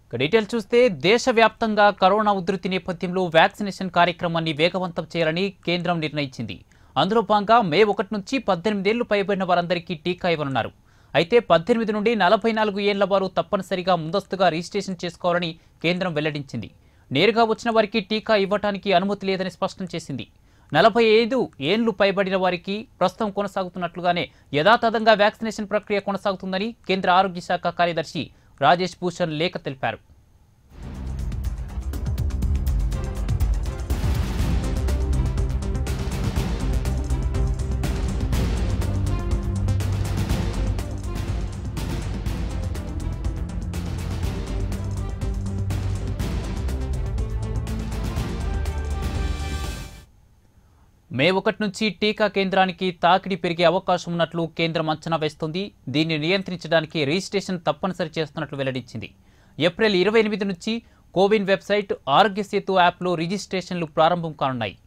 ఇక డీటెయిల్ చూస్తే దేశవ్యాప్తంగా కరోనా ఉధృతి నేపథ్యంలో వ్యాక్సినేషన్ కార్యక్రమాన్ని వేగవంతం చేయాలని కేంద్రం నిర్ణయించింది అందులో భాగంగా మే ఒకటి నుంచి పద్దెనిమిదేళ్లు పైబడిన వారందరికీ టీకా ఇవ్వనున్నారు అయితే పద్దెనిమిది నుండి నలభై నాలుగు ఏళ్ల వారు తప్పనిసరిగా ముందస్తుగా రిజిస్ట్రేషన్ చేసుకోవాలని కేంద్రం వెల్లడించింది నేరుగా వచ్చిన వారికి టీకా ఇవ్వటానికి అనుమతి లేదని స్పష్టం చేసింది నలభై ఐదు ఏళ్లు పైబడిన వారికి ప్రస్తుతం కొనసాగుతున్నట్లుగానే యథాతథంగా వ్యాక్సినేషన్ ప్రక్రియ కొనసాగుతుందని కేంద్ర ఆరోగ్య శాఖ కార్యదర్శి రాజేష్ భూషణ్ లేఖ తెలిపారు మే ఒకటి నుంచి టీకా కేంద్రానికి తాకిడి పెరిగే అవకాశం ఉన్నట్లు కేంద్రం అంచనా వేస్తోంది దీన్ని నియంత్రించడానికి రిజిస్ట్రేషన్ తప్పనిసరి చేస్తున్నట్లు వెల్లడించింది ఏప్రిల్ ఇరవై ఎనిమిది నుంచి కోవిన్ వెబ్సైట్ ఆరోగ్య సేతు యాప్లో రిజిస్ట్రేషన్లు ప్రారంభం కానున్నాయి